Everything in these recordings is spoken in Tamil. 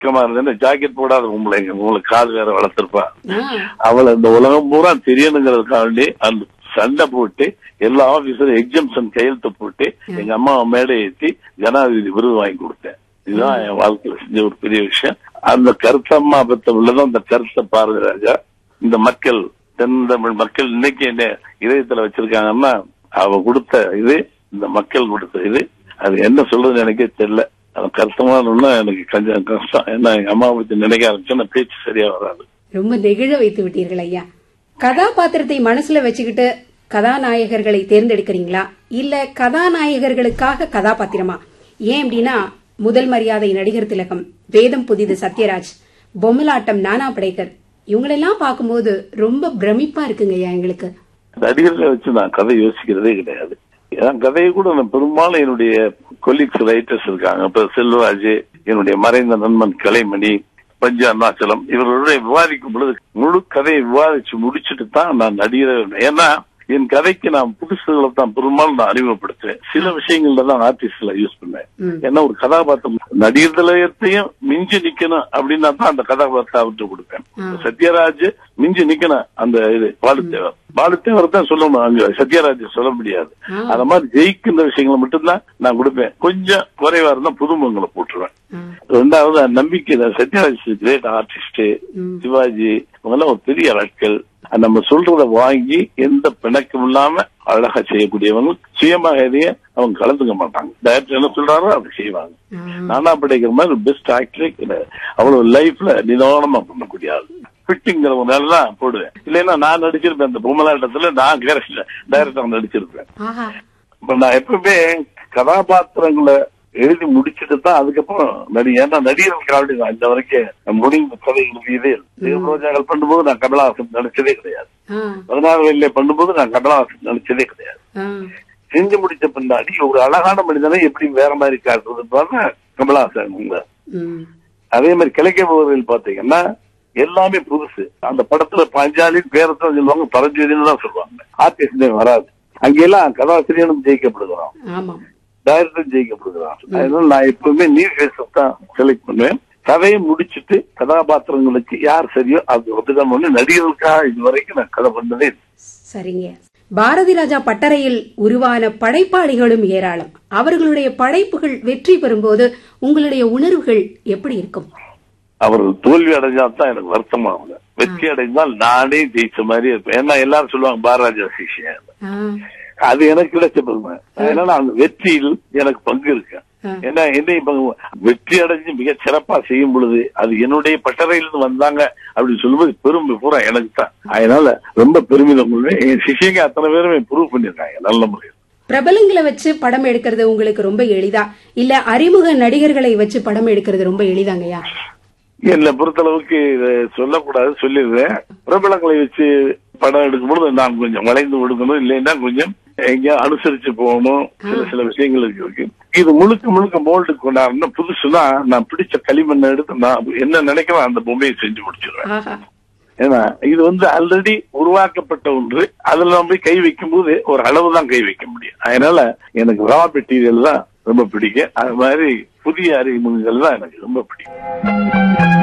வெக்கமா இருந்தேன் ஜாக்கெட் போடாத பொம்பளைங்க உங்களுக்கு காது வேற வளர்த்திருப்பா ஆ, அவளை இந்த உலகம் பூரா தெரியணுங்கிறதுக்காண்டி அந்த சண்டை போட்டு எல்லா ஆபீசரும் எக்ஸம்ஷன் கையெழுத்து போட்டு எங்க அம்மா மேடை ஏற்றி ஜனாதிபதி விருது வாங்கி கொடுத்தேன் இதுதான் என் வாழ்க்கையில செஞ்ச ஒரு பெரிய விஷயம் அந்த கருத்தம்மா பத்த உள்ளதான் அந்த கருத்தை பாரதி ராஜா இந்த மக்கள் தென் தமிழ் மக்கள் இன்னைக்கு என்ன இதயத்துல வச்சிருக்காங்கன்னா அவ கொடுத்த இது இந்த மக்கள் கொடுத்த இது அது என்ன சொல்றதுன்னு எனக்கே தெரியல அது கருத்தமான எனக்கு கொஞ்சம் கஷ்டம் ஏன்னா எங்க அம்மா பத்தி நினைக்க ஆரம்பிச்சா பேச்சு சரியா வராது ரொம்ப நெகிழ வைத்து விட்டீர்கள் ஐயா கதாபாத்திரத்தை மனசுல வச்சுக்கிட்டு கதாநாயகர்களை தேர்ந்தெடுக்கிறீங்களா இல்ல கதாநாயகர்களுக்காக கதாபாத்திரமா ஏன் அப்படின்னா முதல் மரியாதை நடிகர் திலகம் வேதம் புதிது சத்யராஜ் பொம்மலாட்டம் நானா படேகர் இவங்களெல்லாம் பார்க்கும்போது ரொம்ப பிரமிப்பா இருக்குங்க ஐயா எங்களுக்கு நடிகர்களை வச்சு நான் கதை யோசிக்கிறதே கிடையாது என் கதையை கூட நான் பெரும்பாலும் என்னுடைய கொலீக்ஸ் ரைட்டர்ஸ் இருக்காங்க இப்ப செல்வராஜ் என்னுடைய மறைந்த நண்பன் கலைமணி பஞ்சு அருணாச்சலம் இவர்களுடைய விவாதிக்கும் பொழுது முழு கதையை விவாதிச்சு முடிச்சுட்டு தான் நான் நடிகர் ஏன்னா என் கதைக்கு நான் புதுசுகளை தான் பெரும்பாலும் நான் அறிமுகப்படுத்துவேன் சில விஷயங்கள்ல தான் ஆர்டிஸ்ட்ல யூஸ் பண்ணேன் ம். ஏன்னா ஒரு கதாபாத்திரம் நடிகர் தலையத்தையும் மிஞ்சி நிக்கணும் அப்படின்னா தான் அந்த கதாபாத்திரத்தை அவர்கிட்ட கொடுப்பேன் ஆ. சத்யராஜ் மிஞ்சி நிக்கணும் அந்த இது பாலுத்தேவர் பாலுத்தேவர் தான் சொல்லணும் அங்க சத்யராஜ் சொல்ல முடியாது ஆ. அந்த மாதிரி ஜெயிக்கின்ற விஷயங்களை மட்டும்தான் நான் கொடுப்பேன் கொஞ்சம் குறைவா இருந்தா புதுமுகங்களை போட்டுருவேன் ஆ, ரெண்டாவது அந்த நம்பிக்கை தான். சத்யராஜ் கிரேட் ஆர்டிஸ்ட் ம். சிவாஜி இவங்கெல்லாம் ஒரு பெரிய ஆட்கள் நம்ம சொல்றத வாங்கி எந்த பிணக்கும் இல்லாம அழகா செய்யக்கூடியவங்க சுயமாக எதையும் அவங்க கலந்துக்க மாட்டாங்க டைரக்டர் என்ன சொல்றாரோ அப்படி செய்வாங்க ஆ. நானா படைக்கிற மாதிரி பெஸ்ட் ஆக்டரே கிடையாது அவ்வளவு லைஃப்ல நிதானமா பண்ணக்கூடிய ஆள் ஃபிட்டிங்கிற ஒரு நாள் தான் போடுவேன் இல்லைன்னா நான் நடிச்சிருப்பேன் அந்த பொம்மலாட்டத்துல நான் டைரக்டர் நடிச்சிருப்பேன் ஆஹா இப்ப நான் எப்பவுமே கதாபாத்திரங்களை எழுதி முடிச்சுட்டு தான் அதுக்கப்புறம் நடி ஏன்னா நடிகர்களுக்கு ஆல்ரெடி நான் இந்த வரைக்கும் முடிந்த கதை எழுதியதே இல்லை. தேவரோஜாக்கள் பண்ணும்போது நான் கமலஹாசன் நடிச்சதே கிடையாது ஆ, பதினாறு வயசுல பண்ணும்போது நான் கமலஹாசன் நடிச்சதே கிடையாது ஆ, செஞ்சு முடிச்ச பின்னாடி ஒரு அழகான மனிதனை எப்படி வேற மாதிரி காட்டுறதுன்னு கமலஹாசன் உங்க ம், அதே மாதிரி கிழக்கே போவதில் பாத்தீங்கன்னா எல்லாமே புதுசு அந்த படத்துல பஞ்சாலி பேரத்தான் சொல்லுவாங்க பரஞ்சோதின்னு தான் சொல்லுவாங்க ஆர்டிஸ்ட் வராது அங்கெல்லாம் கதாசிரியனும் ஜெயிக்கப்படுகிறோம் ஆமாம் டைரக்டர் ஜெயிக்கப்படுகிறான் அதனால நான் எப்பவுமே நீர் ஃபேஸஸ் தான் செலக்ட் பண்ணுவேன் கதையை முடிச்சிட்டு கதாபாத்திரங்களுக்கு யார் சரியோ அது ஒத்துதான் பண்ணி நடிகர்களுக்காக இது வரைக்கும் நான் கதை பண்ணதே இல்லை. சரிங்க பாரதி ராஜா பட்டறையில் உருவான படைப்பாளிகளும் ஏராளம் அவர்களுடைய படைப்புகள் வெற்றி பெறும்போது உங்களுடைய உணர்வுகள் எப்படி இருக்கும் அவர்கள் தோல்வி அடைஞ்சா தான் எனக்கு வருத்தமாகுங்க வெற்றி அடைந்தால் நானே ஜெயிச்ச மாதிரி இருப்பேன் ஏன்னா எல்லாரும் சொல்லுவாங்க பாரராஜா சிஷியன் ஆ, அது எனக்கு கிடைச்ச பெருமை அதனால அந்த வெற்றியில் எனக்கு பங்கு இருக்கு ஆ. ஏன்னா என்னை இப்ப வெற்றி அடைஞ்சு மிக சிறப்பா செய்யும் பொழுது அது என்னுடைய பட்டறையிலிருந்து வந்தாங்க அப்படின்னு சொல்லும்போது பெருமை பூரா எனக்கு தான் அதனால ரொம்ப பெருமிதம் கொள்வேன் என் சிஷியங்க அத்தனை பேருமே ப்ரூவ் பண்ணிருக்காங்க நல்ல முறையில் பிரபலங்களை வச்சு படம் எடுக்கிறது உங்களுக்கு ரொம்ப எளிதா இல்ல அறிமுக நடிகர்களை வச்சு படம் எடுக்கிறது ரொம்ப எளிதாங்கய்யா என்னை பொறுத்தளவுக்கு இதை சொல்லக்கூடாது சொல்லிடுறேன் பிரபலங்களை வச்சு படம் எடுக்கும்போது நான் கொஞ்சம் வளைந்து கொடுக்கணும் இல்லைன்னா கொஞ்சம் எங்கேயா அனுசரிச்சு போகணும் சில சில விஷயங்கள் இருக்கு இது முழுக்க முழுக்க மோல்டு கொண்டாடணும் புதுசுனா நான் பிடிச்ச களிமண்ணை எடுத்து நான் என்ன நினைக்கிறேன் அந்த பொம்மையை செஞ்சு முடிச்சிடுவேன் ஆஹா ஏன்னா இது வந்து ஆல்ரெடி உருவாக்கப்பட்ட ஒன்று அதுல நம்ம போய் கை வைக்கும் போது ஒரு அளவு தான் கை வைக்க முடியும் அதனால எனக்கு ரா மெட்டீரியல் தான் ரொம்ப பிடிக்கும் அது மாதிரி புதிய அறிமுகங்கள் தான் எனக்கு ரொம்ப பிடிக்கும்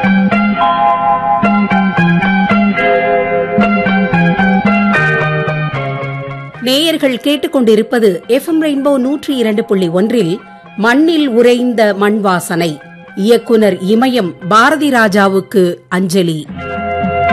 நேயர்கள் கேட்டுக்கொண்டிருப்பது எஃப்எம் ரெயின்போ நூற்றி இரண்டு புள்ளி ஒன்றில் மண்ணில் உறைந்த மண் வாசனை இயக்குனர் இமயம் பாரதி ராஜாவுக்கு அஞ்சலி